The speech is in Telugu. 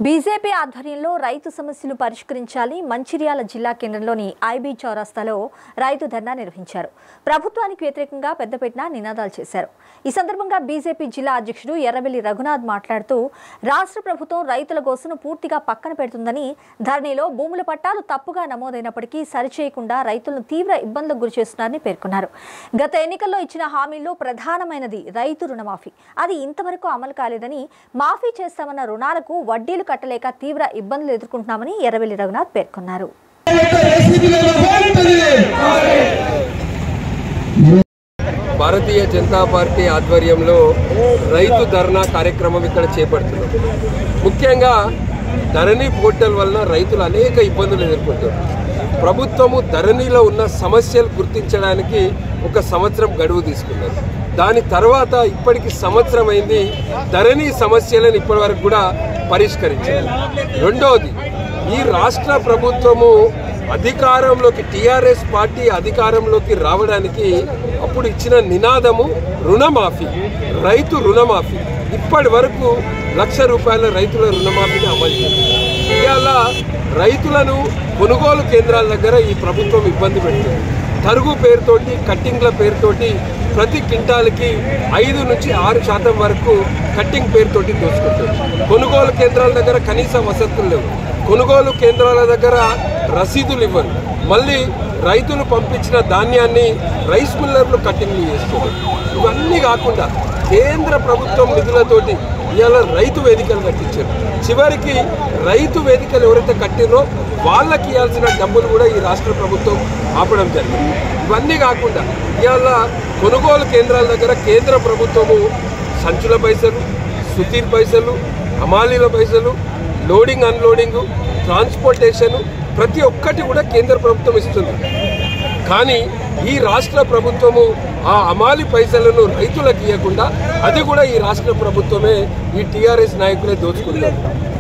బీజేపీ ఆధ్వర్యంలో రైతు సమస్యలు పరిష్కరించాలి మంచిర్యాల జిల్లా కేంద్రంలోని ఐబీ చౌరస్తాలో రైతు ధర్నా నిర్వహించారు ప్రభుత్వానికి వ్యతిరేకంగా పెద్దపెట్టిన నినాదాలు చేశారు ఈ సందర్భంగా బీజేపీ జిల్లా అధ్యక్షుడు ఎర్రబెల్లి రఘునాథ్ మాట్లాడుతూ రాష్ట్ర ప్రభుత్వం రైతుల గోసును పూర్తిగా పక్కన పెడుతుందని ధరణిలో భూముల పట్టాలు తప్పుగా నమోదైనప్పటికీ సరిచేయకుండా రైతులను తీవ్ర ఇబ్బందులకు గురిచేస్తున్నారని పేర్కొన్నారు గత ఎన్నికల్లో ఇచ్చిన హామీల్లో ప్రధానమైనది రైతు రుణమాఫీ అది ఇంతవరకు అమలు కాలేదని మాఫీ చేస్తామన్న రుణాలకు వడ్డీలు కట్టలేక తీవ్ర ఇబ్బందులు ఎదుర్కొంటున్నామని ఎర్రవెల్లి రఘునాథ్ పేర్కొన్నారు భారతీయ జనతా పార్టీ ఆధ్వర్యంలో రైతు ధర్నా కార్యక్రమం ఇక్కడ చేపడుతున్నాం ముఖ్యంగా ధరణి పోర్టల్ వలన రైతులు అనేక ఇబ్బందులు ఎదుర్కొంటారు ప్రభుత్వము ధరణిలో ఉన్న సమస్యలు గుర్తించడానికి ఒక సంవత్సరం గడువు తీసుకున్నారు దాని తర్వాత ఇప్పటికి సంవత్సరం అయింది ధరణి సమస్యలను ఇప్పటివరకు కూడా పరిష్కరించారు రెండవది ఈ రాష్ట్ర ప్రభుత్వము అధికారంలోకి టీఆర్ఎస్ పార్టీ అధికారంలోకి రావడానికి అప్పుడు ఇచ్చిన నినాదము రుణమాఫీ రైతు రుణమాఫీ ఇప్పటి వరకు లక్ష రూపాయల రైతుల రుణమాఫీని అమలు చేసింది ఇవాళ రైతులను కొనుగోలు కేంద్రాల దగ్గర ఈ ప్రభుత్వం ఇబ్బంది పెడుతుంది తరుగు పేరుతోటి కట్టింగ్ల పేరుతోటి ప్రతి క్వింటాల్కి ఐదు నుంచి ఆరు శాతం వరకు కట్టింగ్ పేరుతోటి దోచుకుంటుంది కొనుగోలు కేంద్రాల దగ్గర కనీస వసతులు లేవు కొనుగోలు కేంద్రాల దగ్గర రసీదులు ఇవ్వరు మళ్ళీ రైతులు పంపించిన ధాన్యాన్ని రైస్ మిల్లర్లు కట్టింగ్లు చేస్తున్నారు ఇవన్నీ కాకుండా కేంద్ర ప్రభుత్వం నిధులతోటి ఇవాళ రైతు వేదికలు కట్టించారు చివరికి రైతు వేదికలు ఎవరైతే కట్టిరో వాళ్ళకి ఇవ్వాల్సిన డబ్బులు కూడా ఈ రాష్ట్ర ప్రభుత్వం ఆపడం జరిగింది ఇవన్నీ కాకుండా ఇవాళ కొనుగోలు కేంద్రాల దగ్గర కేంద్ర ప్రభుత్వము సంచుల పైసలు సుతీర్ పైసలు హమాలీల పైసలు లోడింగ్ అన్లోడింగ్ ట్రాన్స్పోర్టేషన్ ప్రతి ఒక్కటి కూడా కేంద్ర ప్రభుత్వం ఇస్తుంది కానీ ఈ రాష్ట్ర ప్రభుత్వము ఆ అమాలి పైసలను రైతులకు ఇవ్వకుండా అది కూడా ఈ రాష్ట్ర ప్రభుత్వమే ఈ టీఆర్ఎస్ నాయకులే దోచుకుంటారు